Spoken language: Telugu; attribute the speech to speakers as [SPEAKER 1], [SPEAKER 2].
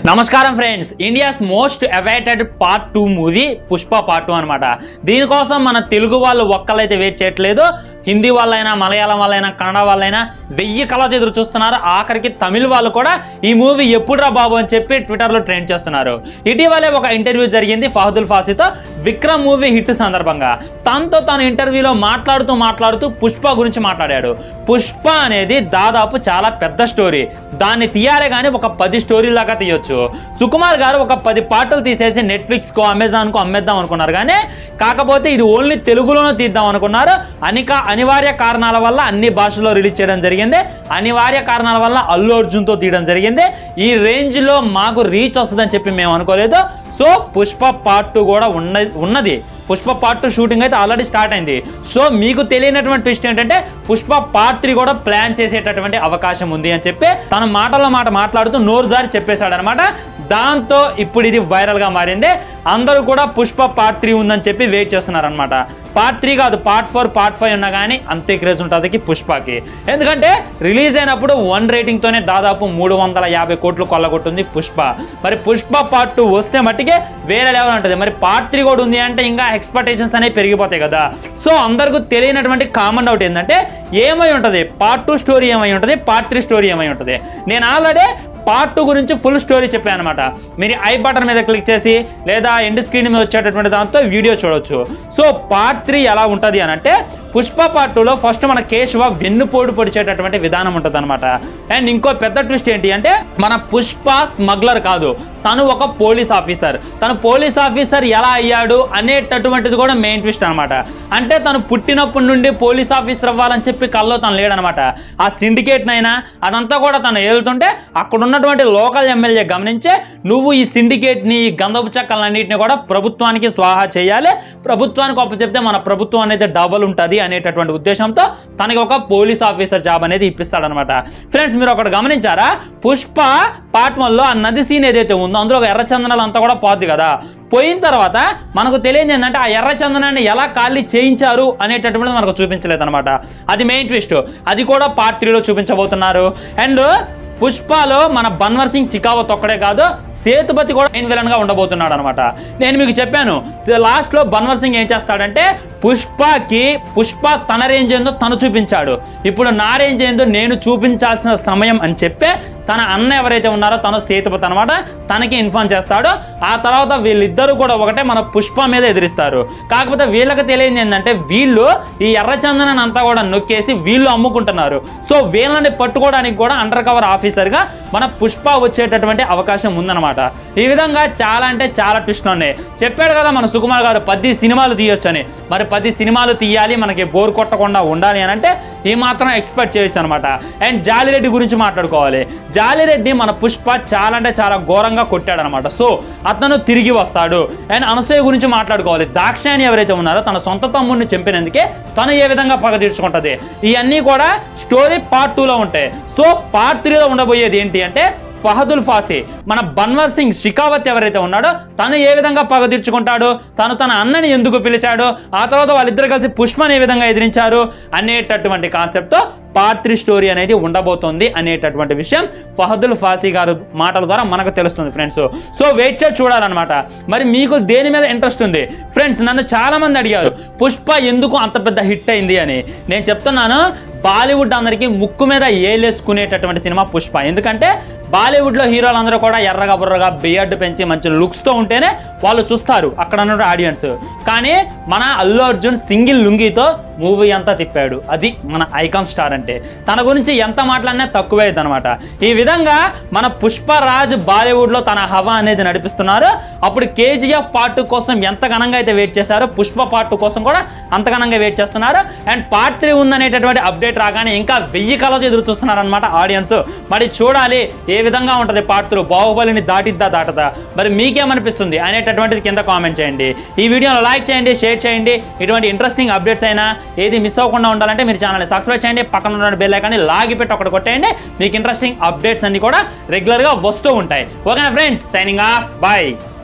[SPEAKER 1] నమస్కారం friends India's most awaited part two movie Pushpa part two అనమాట దీనికోసం మన తెలుగు వాళ్ళు ఒక్కలైతే వెయిట్ చేయట్లేదు హిందీ వాళ్ళైనా మలయాళం వాళ్ళైనా కన్నడ వాళ్ళైనా వెయ్యి కళతో ఎదురు చూస్తున్నారు ఆఖరికి తమిళ వాళ్ళు కూడా ఈ మూవీ ఎప్పుడురా బాబు అని చెప్పి ట్విట్టర్లో ట్రెండ్ చేస్తున్నారు ఇటీవలే ఒక ఇంటర్వ్యూ జరిగింది ఫహదుల్ ఫాసితో విక్రమ్ మూవీ హిట్ సందర్భంగా తనతో తన ఇంటర్వ్యూలో మాట్లాడుతూ మాట్లాడుతూ పుష్ప గురించి మాట్లాడాడు పుష్ప అనేది దాదాపు చాలా పెద్ద స్టోరీ దాన్ని తీయాలే కానీ ఒక పది స్టోరీ లాగా తీయొచ్చు సుకుమార్ గారు ఒక పది పాటలు తీసేసి నెట్ఫ్లిక్స్ కో అమెజాన్ కు అమ్మేద్దాం అనుకున్నారు కానీ కాకపోతే ఇది ఓన్లీ తెలుగులోనే తీద్దాం అనుకున్నారు అనిక అనివార్య కారణాల వల్ల అన్ని భాషల్లో రిలీజ్ చేయడం జరిగింది అనివార్య కారణాల వల్ల అల్లు అర్జున్తో తీయడం జరిగింది ఈ రేంజ్ లో మాకు రీచ్ వస్తుందని చెప్పి మేము అనుకోలేదు సో పుష్ప పార్ట్ టూ కూడా ఉన్న ఉన్నది పుష్ప పార్ట్ టూ షూటింగ్ అయితే ఆల్రెడీ స్టార్ట్ అయింది సో మీకు తెలియనటువంటి ట్విస్ట్ ఏంటంటే పుష్ప పార్ట్ త్రీ కూడా ప్లాన్ చేసేటటువంటి అవకాశం ఉంది అని చెప్పి తన మాటల్లో మాట మాట్లాడుతూ నోరు జారి చెప్పేశాడు అనమాట దాంతో ఇప్పుడు ఇది వైరల్ గా మారింది అందరూ కూడా పుష్ప పార్ట్ త్రీ ఉందని చెప్పి వెయిట్ చేస్తున్నారు అనమాట పార్ట్ త్రీ కాదు పార్ట్ ఫోర్ పార్ట్ ఫైవ్ ఉన్నా కానీ అంతే క్రేజ్ ఉంటుంది పుష్పకి ఎందుకంటే రిలీజ్ అయినప్పుడు వన్ రేటింగ్ తోనే దాదాపు మూడు వందల యాభై కోట్లు కొల్లగొట్టింది పుష్ప మరి పుష్ప పార్ట్ టూ వస్తే మట్టికే వేరే లెవెల్ ఉంటుంది మరి పార్ట్ త్రీ కూడా ఉంది అంటే ఇంకా ఎక్స్పెక్టేషన్స్ అనేవి పెరిగిపోతాయి కదా సో అందరికీ తెలియనటువంటి కామన్ డౌట్ ఏంటంటే ఏమై ఉంటుంది పార్ట్ టూ స్టోరీ ఏమై ఉంటుంది పార్ట్ త్రీ స్టోరీ ఏమై ఉంటుంది నేను ఆల్రెడీ పార్ట్ టూ గురించి ఫుల్ స్టోరీ చెప్పాను అనమాట మీరు ఐ బటన్ మీద క్లిక్ చేసి లేదా ఎండ్ స్క్రీన్ మీద వచ్చేటటువంటి దాంతో వీడియో చూడొచ్చు సో పార్ట్ త్రీ ఎలా ఉంటుంది అని అంటే పుష్ప పార్ట్ టూలో ఫస్ట్ మన కేశవ వెన్నుపోటు పొడిచేటటువంటి విధానం ఉంటుంది అనమాట అండ్ ఇంకో పెద్ద ట్విస్ట్ ఏంటి అంటే మన పుష్ప స్మగ్లర్ కాదు తను ఒక పోలీస్ ఆఫీసర్ తను పోలీస్ ఆఫీసర్ ఎలా అయ్యాడు అనేటటువంటిది కూడా మెయిన్ ట్విస్ట్ అనమాట అంటే తను పుట్టినప్పటి నుండి పోలీస్ ఆఫీసర్ అవ్వాలని చెప్పి కల్లో తను లేడనమాట ఆ సిండికేట్ నైనా అదంతా కూడా తను ఏలుతుంటే అక్కడ ఉన్నటువంటి లోకల్ ఎమ్మెల్యే గమనించే నువ్వు ఈ సిండికేట్ ని ఈ గంధపు చెక్కలన్నింటినీ కూడా ప్రభుత్వానికి స్వాహా చేయాలి ప్రభుత్వానికి ఒప్ప చెప్తే మన ప్రభుత్వం అనేది డబల్ ఉంటుంది అనేటటువంటి ఉద్దేశంతో తనకి ఒక పోలీస్ ఆఫీసర్ జాబ్ అనేది ఇప్పిస్తాడనమాట ఫ్రెండ్స్ మీరు ఒకటి గమనించారా పుష్ప పార్ట్ వన్లో ఆ నది సీన్ ఏదైతే ఉందో అందులో ఒక ఎర్ర చందనాలు అంతా కూడా పోద్ది కదా పోయిన తర్వాత మనకు తెలియదు ఏంటంటే ఆ ఎర్ర చందనాన్ని ఎలా ఖాళీ చేయించారు అనేటటువంటిది మనకు చూపించలేదు అనమాట అది మెయిన్ ట్విస్ట్ అది కూడా పార్ట్ త్రీలో చూపించబోతున్నారు అండ్ పుష్పలో మన బన్వర్ సింగ్ సికావత్ ఒక్కడే కాదు సేతుపతి కూడా మెయిన్ విలన్ గా ఉండబోతున్నాడు అనమాట నేను మీకు చెప్పాను లాస్ట్ లో బన్వర్ సింగ్ ఏం చేస్తాడంటే పుష్పకి పుష్ప తన రేంజ్ ఏందో తను చూపించాడు ఇప్పుడు నా రేంజ్ ఏందో నేను చూపించాల్సిన సమయం అని చెప్పే తన అన్న ఎవరైతే ఉన్నారో తను సేతుపతి అనమాట తనకి ఇన్ఫార్మ్ చేస్తాడు ఆ తర్వాత వీళ్ళిద్దరూ కూడా ఒకటే మన పుష్ప మీద ఎదిరిస్తారు కాకపోతే వీళ్ళకి తెలియదు ఏంటంటే వీళ్ళు ఈ ఎర్రచందనాన్ని అంతా కూడా నొక్కేసి వీళ్ళు అమ్ముకుంటున్నారు సో వీళ్ళని పట్టుకోవడానికి కూడా అండర్ కవర్ ఆఫీసర్గా మన పుష్ప వచ్చేటటువంటి అవకాశం ఉందన్నమాట ఈ విధంగా చాలా అంటే చాలా ట్విస్ట్లు ఉన్నాయి చెప్పాడు కదా మన సుకుమార్ గారు పది సినిమాలు తీయొచ్చని మరి పది సినిమాలు తీయాలి మనకి బోర్ కొట్టకుండా ఉండాలి అని అంటే ఈ మాత్రం ఎక్స్పెక్ట్ చేయొచ్చు అనమాట అండ్ జాలిరెడ్డి గురించి మాట్లాడుకోవాలి జాలిరెడ్డి మన పుష్ప చాలా అంటే చాలా ఘోరంగా కొట్టాడనమాట సో అతను తిరిగి వస్తాడు అండ్ అనసూయ గురించి మాట్లాడుకోవాలి దాక్షాయణి ఎవరైతే ఉన్నారో తన సొంత తమ్ముడిని చంపినందుకే తను ఏ విధంగా పగ తీర్చుకుంటది ఇవన్నీ కూడా స్టోరీ పార్ట్ టూలో ఉంటాయి సో పార్ట్ త్రీలో ఉండబోయేది ఏంటి అంటే ఫహదుల్ ఫాసీ మన బన్వర్ సింగ్ షికావత్ ఎవరైతే ఉన్నాడో తను ఏ విధంగా పగ తీర్చుకుంటాడు తను తన అన్నని ఎందుకు పిలిచాడు ఆ తర్వాత వాళ్ళిద్దరు కలిసి పుష్పని ఏ విధంగా ఎదిరించారు అనేటటువంటి కాన్సెప్ట్తో పార్ట్ త్రీ స్టోరీ అనేది ఉండబోతోంది అనేటటువంటి విషయం ఫహదుల్ ఫాసీ గారు మాటల ద్వారా మనకు తెలుస్తుంది ఫ్రెండ్స్ సో వెయిట్ చేసి చూడాలన్నమాట మరి మీకు దేని మీద ఇంట్రెస్ట్ ఉంది ఫ్రెండ్స్ నన్ను చాలా మంది అడిగారు పుష్ప ఎందుకు అంత పెద్ద హిట్ అయింది అని నేను చెప్తున్నాను బాలీవుడ్ అందరికీ ముక్కు మీద ఏలేసుకునేటటువంటి సినిమా పుష్ప ఎందుకంటే బాలీవుడ్లో హీరోలు అందరూ కూడా ఎర్రగా బుర్రగా బియర్డ్ పెంచి మంచి లుక్స్తో ఉంటేనే వాళ్ళు చూస్తారు అక్కడ ఉన్న ఆడియన్స్ కానీ మన అల్లు అర్జున్ సింగిల్ లుంగితో మూవీ అంతా తిప్పాడు అది మన ఐకాన్ స్టార్ అంటే తన గురించి ఎంత మాట్లాడినా తక్కువే అనమాట ఈ విధంగా మన పుష్పరాజ్ బాలీవుడ్లో తన హవా అనేది నడిపిస్తున్నారు అప్పుడు కేజీఎఫ్ పార్ట్ కోసం ఎంత ఘనంగా అయితే వెయిట్ చేశారో పుష్ప పార్ట్ కోసం కూడా అంత ఘనంగా వెయిట్ చేస్తున్నారు అండ్ పార్ట్ త్రీ ఉందనేటటువంటి అప్డేట్ రాగానే ఇంకా వెయ్యి కలతో ఎదురు చూస్తున్నారు అనమాట ఆడియన్స్ మరి చూడాలి ఏ విధంగా ఉంటుంది పార్ట్ త్రూ బాహుబలిని దాటిద్దా దాటదా మరి మీకేమనిపిస్తుంది అనేటటువంటిది కింద కామెంట్ చేయండి ఈ వీడియోని లైక్ చేయండి షేర్ చేయండి ఇటువంటి ఇంట్రెస్టింగ్ అప్డేట్స్ అయినా ఏది మిస్ అవ్వకుండా ఉండాలంటే మీరు ఛానల్ని సబ్స్క్రైబ్ చేయండి పక్కన ఉన్న బెల్ ఐకాన్ని లాగి పెట్టి ఒకటి కొట్టేయండి మీకు ఇంట్రెస్టింగ్ అప్డేట్స్ అన్ని కూడా రెగ్యులర్గా వస్తూ ఉంటాయి ఓకేనా ఫ్రెండ్స్ సైనింగ్ ఆఫ్ బాయ్